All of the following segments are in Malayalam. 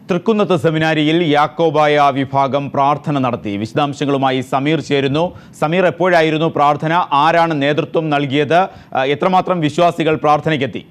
തൃക്കുന്നത്ത് സെമിനാരിയിൽ യാക്കോബായ വിഭാഗം പ്രാർത്ഥന നടത്തി വിശദാംശങ്ങളുമായി സമീർ ചേരുന്നു സമീർ എപ്പോഴായിരുന്നു പ്രാർത്ഥന ആരാണ് നേതൃത്വം നൽകിയത് ആ, എത്രമാത്രം വിശ്വാസികൾ പ്രാർത്ഥനയ്ക്കെത്തി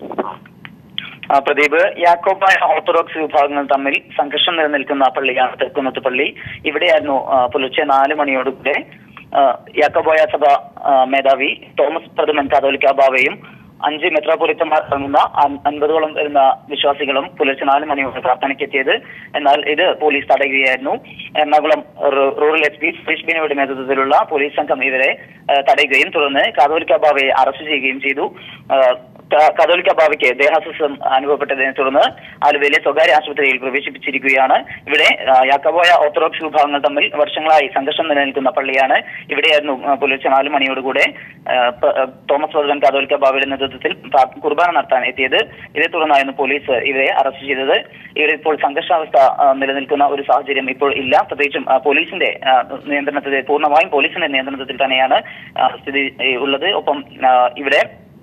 ആ, പ്രദീപ് യാക്കോബായ ഓർത്തഡോക്സ് വിഭാഗങ്ങൾ തമ്മിൽ സംഘർഷം നിലനിൽക്കുന്ന പള്ളിയാണ് തെക്കുന്നത്ത് പള്ളി ഇവിടെയായിരുന്നു ആ, പുലർച്ചെ നാല് മണിയോടുകൂടെ ആ, യാക്കോബായ സഭ ആ, മേധാവി തോമസ് പ്രഥമൻ കാതോലിക്ക ബാവയും അഞ്ച് മെത്രാപൊലിത്തന്മാർ അടങ്ങുന്ന അൻ- അൻപതോളം വരുന്ന വിശ്വാസികളും പുലർച്ചെ നാല് മണിയോടെ പ്രാർത്ഥനയ്ക്കെത്തിയത് എന്നാൽ ഇത് പോലീസ് തടയുകയായിരുന്നു എറണാകുളം റൂ- റൂറൽ എസ് പി സുരേഷ് ബിനോയുടെ നേതൃത്വത്തിലുള്ള പോലീസ് സംഘം ഇവരെ ആ, തടയുകയും തുടർന്ന് കാതോലിക്ക ബാവയെ അറസ്റ്റ് ചെയ്യുകയും ചെയ്തു ആ, ക- കത്തോലിക്ക ബാവയ്ക്ക് ദേഹാസ്വസ്ഥം അനുഭവപ്പെട്ടതിനെ തുടർന്ന് ആലുവയിലെ സ്വകാര്യ ആശുപത്രിയിൽ പ്രവേശിപ്പിച്ചിരിക്കുകയാണ് ഇവിടെ ആ, യാക്കോബായ ഓർത്തഡോക്സ് വിഭാഗങ്ങൾ തമ്മിൽ വർഷങ്ങളായി സംഘർഷം നിലനിൽക്കുന്ന പള്ളിയാണ് ഇവിടെയായിരുന്നു ആ, പുലർച്ചെ നാല് മണിയോടുകൂടെ ആ, പ- ആ, തോമസ് വർദ്ധൻ കാതോലിക്ക ബാവയുടെ നേതൃത്വത്തിൽ പ്രാ- കുർബാന നടത്താൻ എത്തിയത് ഇതേ തുടർന്നായിരുന്നു പോലീസ് ഇവരെ അറസ്റ്റ് ചെയ്തത് ഇവിടെ ഇപ്പോൾ സംഘർഷാവസ്ഥ ആ, നിലനിൽക്കുന്ന ഒരു സാഹചര്യം ഇപ്പോൾ ഇല്ല പ്രത്യേകിച്ചും ആ, പോലീസിന്റെ ആ, നിയന്ത്രണത്തിൽ പൂർണ്ണമായും പോലീസിന്റെ നിയന്ത്രണത്തിൽ തന്നെയാണ് ആ, സ്ഥിതി ഏ, ഉള്ളത് ഒപ്പം ആ, ഇവിടെ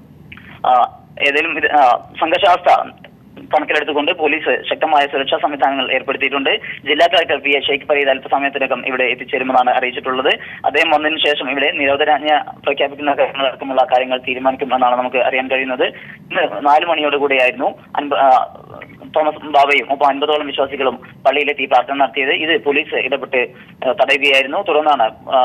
ആ, ഏതെങ്കിലും ഇത്, ആ, സംഘർഷാവസ്ഥ കണക്കിലെടുത്തുകൊണ്ട് പോലീസ് ശക്തമായ സുരക്ഷാ സംവിധാനങ്ങൾ ഏർപ്പെടുത്തിയിട്ടുണ്ട് ജില്ലാ collector P A Sheikh Fareed അല്പസമയത്തിനകം ഇവിടെ എത്തിച്ചേരുമെന്നാണ് അറിയിച്ചിട്ടുള്ളത് അദ്ദേഹം വന്നതിന് ശേഷം ഇവിടെ നിരോധനാജ്ഞ പ്രഖ്യാപിക്കുന്ന കാര്യങ്ങളടക്കമുള്ള കാര്യങ്ങൾ തീരുമാനിക്കുമെന്നാണ് നമുക്ക് അറിയാൻ കഴിയുന്നത് ഇന്ന് നാല് മണിയോടുകൂടിയായിരുന്നു അൻപ- ആ, തോമസ് ബാബയും ഒപ്പം അൻപതോളം വിശ്വാസികളും പള്ളിയിലെത്തി പ്രാർത്ഥന നടത്തിയത് ഇത് പോലീസ് ഇടപെട്ട് ആ, തടയുകയായിരുന്നു തുടർന്നാണ് ആ,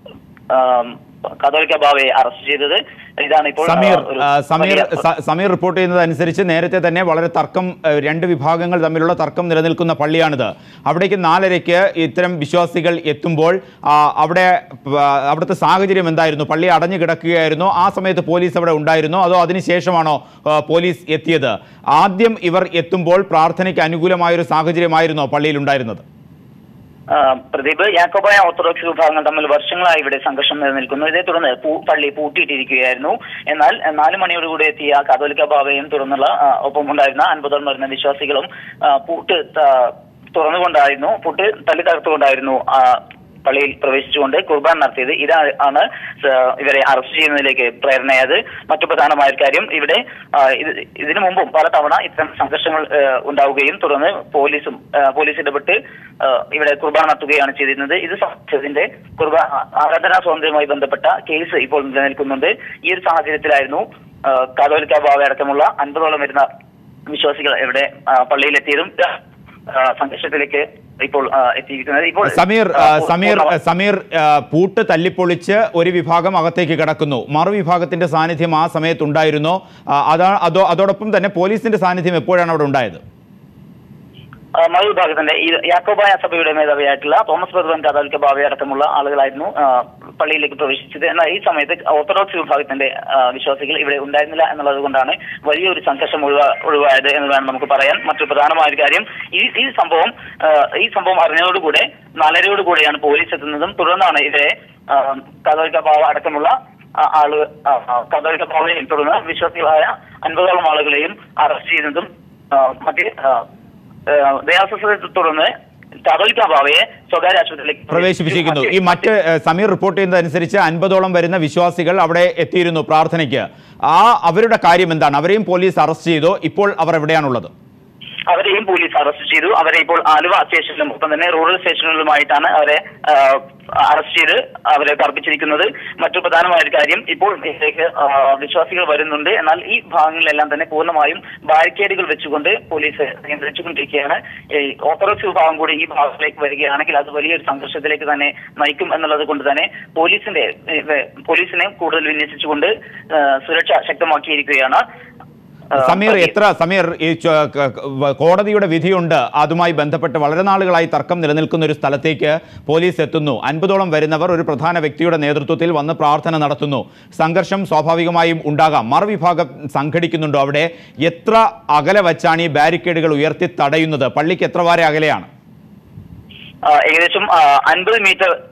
ആ, കാതോലിക്ക ബാവയെ അറസ്റ്റ് ചെയ്തത് ഇതാണ് ഇപ്പോൾ ആ, സമീർ ഒരു ആ, സമീർ വലിയ- സ- സമീർ റിപ്പോർട്ട് ചെയ്യുന്നത് അനുസരിച്ച് നേരത്തെ തന്നെ വളരെ തർക്കം ആ, രണ്ട് വിഭാഗങ്ങൾ തമ്മിലുള്ള തർക്കം നിലനിൽക്കുന്ന പള്ളിയാണിത് അവിടേക്ക് നാലരയ്ക്ക് ഇത്തരം വിശ്വാസികൾ എത്തുമ്പോൾ ആ, അവിടെ ആ, അവിടുത്തെ സാഹചര്യം എന്തായിരുന്നു പള്ളി അടഞ്ഞു കിടക്കുകയായിരുന്നോ ആ സമയത്ത് പോലീസ് അവിടെ ഉണ്ടായിരുന്നോ അതോ അതിനുശേഷമാണോ ആ, പോലീസ് എത്തിയത് ആദ്യം ഇവർ എത്തുമ്പോൾ പ്രാർത്ഥനയ്ക്ക് അനുകൂലമായൊരു സാഹചര്യമായിരുന്നോ പള്ളിയിൽ ഉണ്ടായിരുന്നത് ആ, പ്രദീപ് യാക്കോബായ ഓർത്തഡോക്സ് വിഭാഗങ്ങൾ തമ്മിൽ വർഷങ്ങളായി ഇവിടെ സംഘർഷം നിലനിൽക്കുന്നു ഇതേ തുടർന്ന് പൂ- പള്ളി പൂട്ടിയിട്ടിരിക്കുകയായിരുന്നു എന്നാൽ ആ, നാല് മണിയോടുകൂടി എത്തിയ കാതോലിക്ക ബാവയും തുടർന്നുള്ള ആ, ഒപ്പം ഉണ്ടായിരുന്ന അൻപതോളം വരുന്ന വിശ്വാസികളും ആ, പൂട്ട് ത- തുറന്നുകൊണ്ടായിരുന്നു പൂട്ട് തല്ലി തകർത്തുകൊണ്ടായിരുന്നു ആ, പള്ളിയിൽ പ്രവേശിച്ചുകൊണ്ട് കുർബാൻ നടത്തിയത് ഇതാണ് സ- ഇവരെ അറസ്റ്റ് ചെയ്യുന്നതിലേക്ക് പ്രേരണയായത് മറ്റു പ്രധാനമായ ഒരു കാര്യം ഇവിടെ ആ, ഇത് ഇതിനു മുമ്പും പലതവണ ഇത്തരം സംഘർഷങ്ങൾ ആ, ഉണ്ടാവുകയും തുടർന്ന് പോലീസും ആ, പോലീസ് ഇടപെട്ട് ആ, ഇവിടെ കുർബാന നടത്തുകയാണ് ചെയ്തിരുന്നത് ഇത് സംബന്ധിച്ചതിന്റെ കുർബാന ആരാധനാ സ്വാതന്ത്ര്യവുമായി ബന്ധപ്പെട്ട കേസ് ഇപ്പോൾ നിലനിൽക്കുന്നുണ്ട് ഈ ഒരു സാഹചര്യത്തിലായിരുന്നു ആ, കാതോലിക്ക ബാവ അടക്കമുള്ള അൻപതോളം വരുന്ന വിശ്വാസികൾ ഇവിടെ ആ, പള്ളിയിലെത്തിയതും ആ, സംഘർഷത്തിലേക്ക് ഇപ്പോൾ ആ, എത്തിയിരിക്കുന്നത് ഇപ്പോൾ സമീർ ആ, ആ, സമീർ പൂർണ്ണ- സമീർ ആ, പൂട്ട് തല്ലിപ്പൊളിച്ച് ഒരു വിഭാഗം അകത്തേക്ക് കടക്കുന്നു മറുവിഭാഗത്തിന്റെ സാന്നിധ്യം ആ സമയത്ത് ഉണ്ടായിരുന്നോ ആ, അതാ അതോ അതോടൊപ്പം തന്നെ പോലീസിന്റെ സാന്നിധ്യം എപ്പോഴാണ് അവിടെ ഉണ്ടായത് ആ, മറുവിഭാഗത്തിന്റെ ഈ യാക്കോബായ സഭയുടെ മേധാവിയായിട്ടുള്ള തോമസ് ബർബൻ കാതോലിക്ക ബാവയെ അടക്കമുള്ള ആളുകളായിരുന്നു ആ, പള്ളിയിലേക്ക് പ്രവേശിച്ചത് എന്നാൽ ഈ സമയത്ത് ഓർത്തഡോക്സ് വിഭാഗത്തിന്റെ ആ, വിശ്വാസികൾ ഇവിടെ ഉണ്ടായിരുന്നില്ല എന്നുള്ളത് കൊണ്ടാണ് വലിയൊരു സംഘർഷം ഒഴിവാ ഒഴിവായത് എന്ന് വേണം നമുക്ക് പറയാൻ മറ്റു പ്രധാനമായ ഒരു കാര്യം ഈ ഈ സംഭവം ആ, ഈ സംഭവം അറിഞ്ഞതോടുകൂടെ നാലരയോടുകൂടെയാണ് പോലീസ് എത്തുന്നതും തുടർന്നാണ് ഇവരെ ആ, കാതോലിക്ക ബാവ അടക്കമുള്ള ആ, ആള് ആ, ആ, കാതോലിക്ക ബാവയെയും തുടർന്ന് വിശ്വാസികളായ അൻപതോളം ആളുകളെയും അറസ്റ്റ് ചെയ്യുന്നതും ആ, മറ്റ് ആ, ദേഹാസ്വസ്ഥത്തെ തുടർന്ന് കാതോലിക്ക ബാവയെ സ്വകാര്യ ആശുപത്രിയിലേക്ക് പ്രവേശിപ്പിച്ചിരിക്കുന്നു ഈ മറ്റ് ഏഹ്, സമീർ റിപ്പോർട്ട് ചെയ്യുന്നതനുസരിച്ച് അൻപതോളം വരുന്ന വിശ്വാസികൾ അവിടെ എത്തിയിരുന്നു പ്രാർത്ഥനയ്ക്ക് ആ അവരുടെ കാര്യം എന്താണ് അവരെയും പോലീസ് അറസ്റ്റ് ചെയ്തോ ഇപ്പോൾ അവർ എവിടെയാണുള്ളത് അവരെയും പോലീസ് അറസ്റ്റ് ചെയ്തു അവരെ ഇപ്പോൾ ആലുവ സ്റ്റേഷനിലും ഒപ്പം തന്നെ റൂറൽ സ്റ്റേഷനുകളുമായിട്ടാണ് അവരെ ആ, അറസ്റ്റ് ചെയ്ത് അവരെ പാർപ്പിച്ചിരിക്കുന്നത് മറ്റു പ്രധാനമായ ഒരു കാര്യം ഇപ്പോൾ ഇതിലേക്ക് ആ, വിശ്വാസികൾ വരുന്നുണ്ട് എന്നാൽ ഈ ഭാഗങ്ങളിലെല്ലാം തന്നെ പൂർണ്ണമായും ബാരിക്കേഡുകൾ വെച്ചുകൊണ്ട് പോലീസ് നിയന്ത്രിച്ചുകൊണ്ടിരിക്കുകയാണ് ഈ ഓർത്തഡോക്സ് വിഭാഗം കൂടി ഈ ഭാഗത്തിലേക്ക് വരികയാണെങ്കിൽ അത് വലിയൊരു സംഘർഷത്തിലേക്ക് തന്നെ നയിക്കും എന്നുള്ളത് കൊണ്ട് തന്നെ പോലീസിന്റെ ഏ, പോലീസിനെ കൂടുതൽ വിന്യസിച്ചുകൊണ്ട് ആ, സുരക്ഷ ശക്തമാക്കിയിരിക്കുകയാണ് ആ, സമീർ എത്ര സമീർ ഈ ച- ക- ക- കോടതിയുടെ വിധിയുണ്ട് അതുമായി ബന്ധപ്പെട്ട് വളരെ നാളുകളായി തർക്കം നിലനിൽക്കുന്ന ഒരു സ്ഥലത്തേക്ക് പോലീസ് എത്തുന്നു അൻപതോളം വരുന്നവർ ഒരു പ്രധാന വ്യക്തിയുടെ നേതൃത്വത്തിൽ വന്ന് പ്രാർത്ഥന നടത്തുന്നു സംഘർഷം സ്വാഭാവികമായും ഉണ്ടാകാം മറുവിഭാഗം സംഘടിക്കുന്നുണ്ടോ അവിടെ എത്ര അകലെ വച്ചാണ് ഈ ബാരിക്കേഡുകൾ ഉയർത്തി തടയുന്നത് പള്ളിക്ക് എത്ര വരെ അകലെയാണ് ആ, ഏകദേശം അൻപത് മീറ്റർ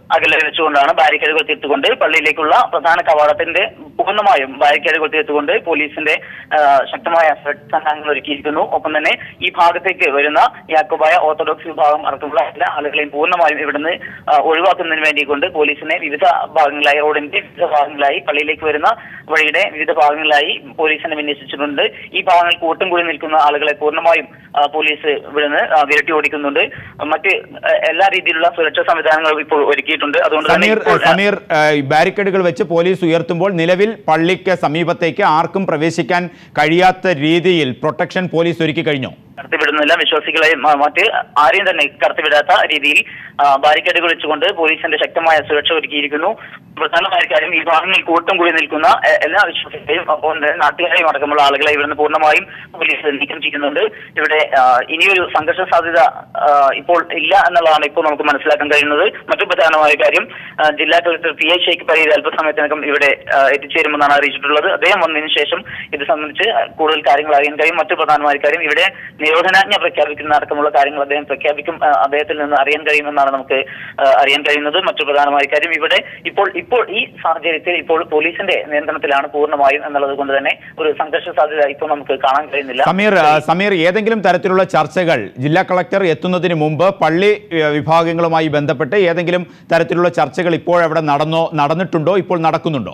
അകലെ വെച്ചുകൊണ്ടാണ് ബാരിക്കേഡുകൾ തീർത്തുകൊണ്ട് പള്ളിയിലേക്കുള്ള പ്രധാന കവാടത്തിന്റെ പൂർണ്ണമായും ബാരിക്കേഡുകൾ തീർത്തുകൊണ്ട് പോലീസിന്റെ ആ, ശക്തമായ സംഘങ്ങൾ ഒരുക്കിയിരിക്കുന്നു ഒപ്പം തന്നെ ഈ ഭാഗത്തേക്ക് വരുന്ന യാക്കോബായ ഓർത്തഡോക്സ് വിഭാഗം അടക്കമുള്ള എല്ലാ ആളുകളെയും പൂർണ്ണമായും ഇവിടുന്ന് ആ, ഒഴിവാക്കുന്നതിന് വേണ്ടി കൊണ്ട് പോലീസിനെ വിവിധ ഭാഗങ്ങളായി റോഡിന്റെ വിവിധ ഭാഗങ്ങളായി പള്ളിയിലേക്ക് വരുന്ന വഴിയുടെ വിവിധ ഭാഗങ്ങളിലായി പോലീസിനെ വിന്യസിച്ചിട്ടുണ്ട് ഈ ഭാഗങ്ങളിൽ കൂട്ടം കൂടി നിൽക്കുന്ന ആളുകളെ പൂർണ്ണമായും ആ, പോലീസ് ഇവിടുന്ന് ആ, വിരട്ടി ഓടിക്കുന്നുണ്ട് മറ്റ് ആ, എല്ലാ രീതിയിലുള്ള സുരക്ഷാ സംവിധാനങ്ങളും ഇപ്പോൾ ഒരുക്കിയിട്ടുണ്ട് അതുകൊണ്ട് തന്നെ സമീർ ഇപ്പോൾ, ആ, സമീർ ഏഹ്, ബാരിക്കേഡുകൾ വെച്ച് പോലീസ് ഉയർത്തുമ്പോൾ നിലവിൽ പള്ളിക്ക് സമീപത്തേക്ക് ആർക്കും പ്രവേശിക്കാൻ കഴിയാത്ത രീതിയിൽ പ്രൊട്ടക്ഷൻ പോലീസ് ഒരുക്കി കഴിഞ്ഞോ കടത്തിവിടുന്നില്ല വിശ്വാസികളെയും ആ, മറ്റ് ആരെയും തന്നെ കടത്തിവിടാത്ത രീതിയിൽ ആ, ബാരിക്കേഡുകൾ വെച്ചുകൊണ്ട് പോലീസിന്റെ ശക്തമായ സുരക്ഷ ഒരുക്കിയിരിക്കുന്നു പ്രധാനമായ കാര്യം ഈ ഭാഗങ്ങളിൽ കൂട്ടം കൂടി നിൽക്കുന്ന എ- എല്ലാ വിശ്വാസികളെയും ഒപ്പം തന്നെ നാട്ടുകാരെയും അടക്കമുള്ള ആളുകളെ ഇവിടുന്ന് പൂർണ്ണമായും പോലീസ് നീക്കം ചെയ്യുന്നുണ്ട് ഇവിടെ ആ, ഇനിയൊരു സംഘർഷ സാധ്യത ആ, ഇപ്പോൾ ഇല്ല എന്നുള്ളതാണ് ഇപ്പോൾ നമുക്ക് മനസ്സിലാക്കാൻ കഴിയുന്നത് മറ്റു പ്രധാനമായ കാര്യം ആ, ജില്ലാ collector P A Sheikh Pareeth അല്പസമയത്തിനകം ഇവിടെ ആ, എത്തിച്ചേരുമെന്നാണ് അറിയിച്ചിട്ടുള്ളത് അദ്ദേഹം വന്നതിന് ശേഷം ഇത് സംബന്ധിച്ച് കൂടുതൽ കാര്യങ്ങൾ അറിയാൻ കഴിയും മറ്റു പ്രധാനമായ കാര്യം ഇവിടെ നിരോധനാജ്ഞ പ്രഖ്യാപിക്കുന്ന അടക്കമുള്ള കാര്യങ്ങൾ അദ്ദേഹം പ്രഖ്യാപിക്കും ആ, അദ്ദേഹത്തിൽ നിന്ന് അറിയാൻ കഴിയുമെന്നാണ് നമുക്ക് ആ, അറിയാൻ കഴിയുന്നത് മറ്റു പ്രധാനമായ കാര്യം ഇവിടെ ഇപ്പോൾ ഇപ്പോൾ ഈ സാഹചര്യത്തിൽ ഇപ്പോൾ പോലീസിന്റെ നിയന്ത്രണത്തിലാണ് പൂർണ്ണമായും എന്നുള്ളത് കൊണ്ട് തന്നെ ഒരു സംഘർഷ സാധ്യത ഇപ്പോൾ നമുക്ക് കാണാൻ കഴിയുന്നില്ല സമീർ ആ, സമീർ ഏതെങ്കിലും തരത്തിലുള്ള ചർച്ചകൾ ജില്ലാ കളക്ടർ എത്തുന്നതിന് മുമ്പ് പള്ളി ഏഹ്, വിഭാഗങ്ങളുമായി ബന്ധപ്പെട്ട് ഏതെങ്കിലും തരത്തിലുള്ള ചർച്ചകൾ ഇപ്പോഴവിടെ നടന്നോ നടന്നിട്ടുണ്ടോ ഇപ്പോൾ നടക്കുന്നുണ്ടോ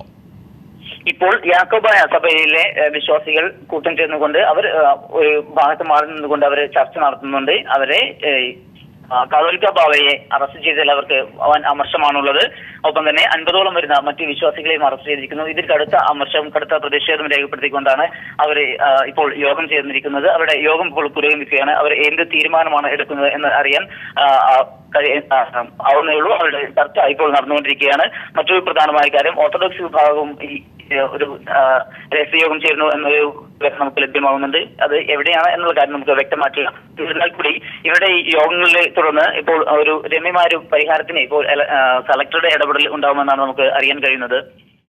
ഇപ്പോൾ യാക്കോബായ സഭയിലെ ഏഹ്, വിശ്വാസികൾ കൂട്ടം ചേർന്നുകൊണ്ട് അവർ ഏഹ്, ഒരു ഭാഗത്ത് മാറി നിന്നുകൊണ്ട് അവർ ചർച്ച നടത്തുന്നുണ്ട് അവരെ ഏഹ്, ആ, കാതോലിക്ക ബാവയെ അറസ്റ്റ് ചെയ്തതിൽ അവർക്ക് വൻ അമർഷമാണുള്ളത് ഒപ്പം തന്നെ അൻപതോളം വരുന്ന മറ്റ് വിശ്വാസികളെയും അറസ്റ്റ് ചെയ്തിരിക്കുന്നു ഇതിൽ കടുത്ത അമർഷവും കടുത്ത പ്രതിഷേധം രേഖപ്പെടുത്തിക്കൊണ്ടാണ് അവർ ഇപ്പോൾ യോഗം ചേർന്നിരിക്കുന്നത് അവരുടെ യോഗം ഇപ്പോൾ പുരോഗമിക്കുകയാണ് അവർ എന്ത് തീരുമാനമാണ് എടുക്കുന്നത് എന്ന് അറിയാൻ ആ, ആ, കഴിയ- ആ, ആ, ആവുന്നേ ഉള്ളൂ അവരുടെ ചർച്ച ഇപ്പോൾ നടന്നുകൊണ്ടിരിക്കുകയാണ് മറ്റൊരു പ്രധാനമായ കാര്യം ഓർത്തഡോക്സ് വിഭാഗവും ഈ ഏഹ്, ഒരു ആ, രഹസ്യയോഗം ചേരുന്നു എന്നൊരു വിവരം നമുക്ക് ലഭ്യമാകുന്നുണ്ട് അത് എവിടെയാണ് എന്നുള്ള കാര്യം നമുക്ക് വ്യക്തമാക്കില്ല എന്നിരുന്നാൽ കൂടി ഇവിടെ ഈ യോഗങ്ങളെ തുടർന്ന് ഇപ്പോൾ ഒരു രമ്യമായ ഒരു പരിഹാരത്തിന് ഇപ്പോൾ എല- ആ, കളക്ടറുടെ ഇടപെടൽ ഉണ്ടാവുമെന്നാണ് നമുക്ക് അറിയാൻ കഴിയുന്നത്